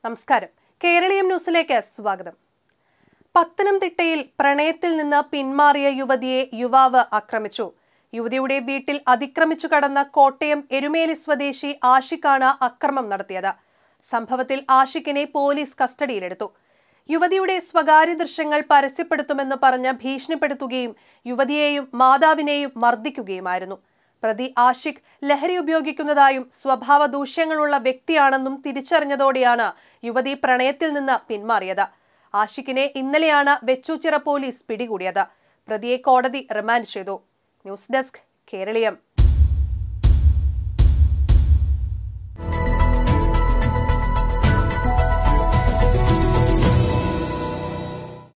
നമസ്കാരം കേരളീയം ന്യൂസിലേക്ക് സ്വാഗതം പത്തനംതിട്ടയിൽ പ്രണയത്തിൽ നിന്ന് പിന്മാറിയ യുവതിയെ യുവാവ് ആക്രമിച്ചു യുവതിയുടെ വീട്ടിൽ അതിക്രമിച്ചു കടന്ന കോട്ടയം എരുമേലി സ്വദേശി ആഷിഖാണ് അക്രമം നടത്തിയത് സംഭവത്തിൽ ആഷിഖിനെ പോലീസ് കസ്റ്റഡിയിലെടുത്തു യുവതിയുടെ സ്വകാര്യ ദൃശ്യങ്ങൾ പരസ്യപ്പെടുത്തുമെന്ന് പറഞ്ഞ് ഭീഷണിപ്പെടുത്തുകയും യുവതിയെയും മാതാവിനെയും മർദ്ദിക്കുകയുമായിരുന്നു പ്രതി ആഷിഖ് ലഹരി ഉപയോഗിക്കുന്നതായും സ്വഭാവ ദൂഷ്യങ്ങളുള്ള വ്യക്തിയാണെന്നും തിരിച്ചറിഞ്ഞതോടെയാണ് യുവതി പ്രണയത്തിൽ നിന്ന് പിന്മാറിയത് ആഷിഖിനെ ഇന്നലെയാണ് വെച്ചൂച്ചിറ പോലീസ് പിടികൂടിയത് പ്രതിയെ കോടതി റിമാൻഡ് ചെയ്തു ന്യൂസ് ഡെസ്ക് കേരളീയം